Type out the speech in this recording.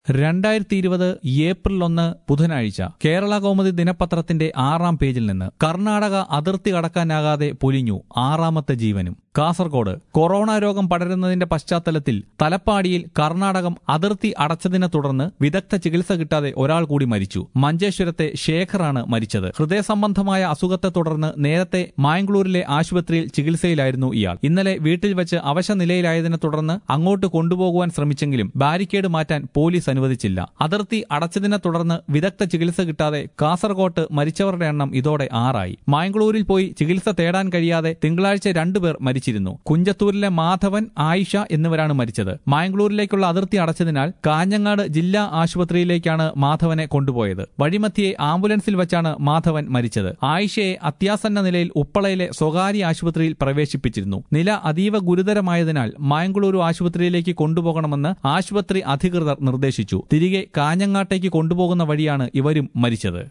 രണ്ടായിരത്തി ഇരുപത് ഏപ്രിൽ ഒന്ന് ബുധനാഴ്ച കേരള കൗമുദി ദിനപത്രത്തിന്റെ ആറാം പേജിൽ നിന്ന് കർണാടക അതിർത്തി കടക്കാനാകാതെ പൊലിഞ്ഞു ആറാമത്തെ ജീവനും കാസർഗോഡ് കൊറോണ രോഗം പടരുന്നതിന്റെ പശ്ചാത്തലത്തിൽ തലപ്പാടിയിൽ കർണാടകം അതിർത്തി അടച്ചതിനെ തുടർന്ന് വിദഗ്ധ ചികിത്സ കിട്ടാതെ ഒരാൾ കൂടി മരിച്ചു മഞ്ചേശ്വരത്തെ ശേഖറാണ് മരിച്ചത് ഹൃദയ സംബന്ധമായ അസുഖത്തെ തുടർന്ന് നേരത്തെ മായംഗ്ലൂരിലെ ആശുപത്രിയിൽ ചികിത്സയിലായിരുന്നു ഇയാൾ ഇന്നലെ വീട്ടിൽ വെച്ച് അവശ നിലയിലായതിനെ തുടർന്ന് അങ്ങോട്ട് കൊണ്ടുപോകുവാൻ ശ്രമിച്ചെങ്കിലും ബാരിക്കേഡ് മാറ്റാൻ പോലീസ് അനുവദിച്ചില്ല അതിർത്തി അടച്ചതിനെ തുടർന്ന് വിദഗ്ധ ചികിത്സ കിട്ടാതെ കാസർകോട്ട് മരിച്ചവരുടെ എണ്ണം ഇതോടെ ആറായി മായംഗ്ലൂരിൽ പോയി ചികിത്സ തേടാൻ കഴിയാതെ തിങ്കളാഴ്ച രണ്ടുപേർ മരിച്ചിരുന്നു കുഞ്ചത്തൂരിലെ മാധവൻ ആയിഷ എന്നിവരാണ് മരിച്ചത് മായംഗ്ലൂരിലേക്കുള്ള അതിർത്തി അടച്ചതിനാൽ കാഞ്ഞങ്ങാട് ജില്ലാ ആശുപത്രിയിലേക്കാണ് മാധവനെ കൊണ്ടുപോയത് വഴിമധ്യേ ആംബുലൻസിൽ വെച്ചാണ് മാധവൻ മരിച്ചത് ആയിഷയെ അത്യാസന്ന നിലയിൽ ഉപ്പളയിലെ സ്വകാര്യ ആശുപത്രിയിൽ പ്രവേശിപ്പിച്ചിരുന്നു നില അതീവ ഗുരുതരമായതിനാൽ മായംഗളൂരു ആശുപത്രിയിലേക്ക് കൊണ്ടുപോകണമെന്ന് ആശുപത്രി അധികൃതർ നിർദ്ദേശിച്ചു തിരികെ കാഞ്ഞങ്ങാട്ടേക്ക് കൊണ്ടുപോകുന്ന വഴിയാണ് ഇവരും മരിച്ചത്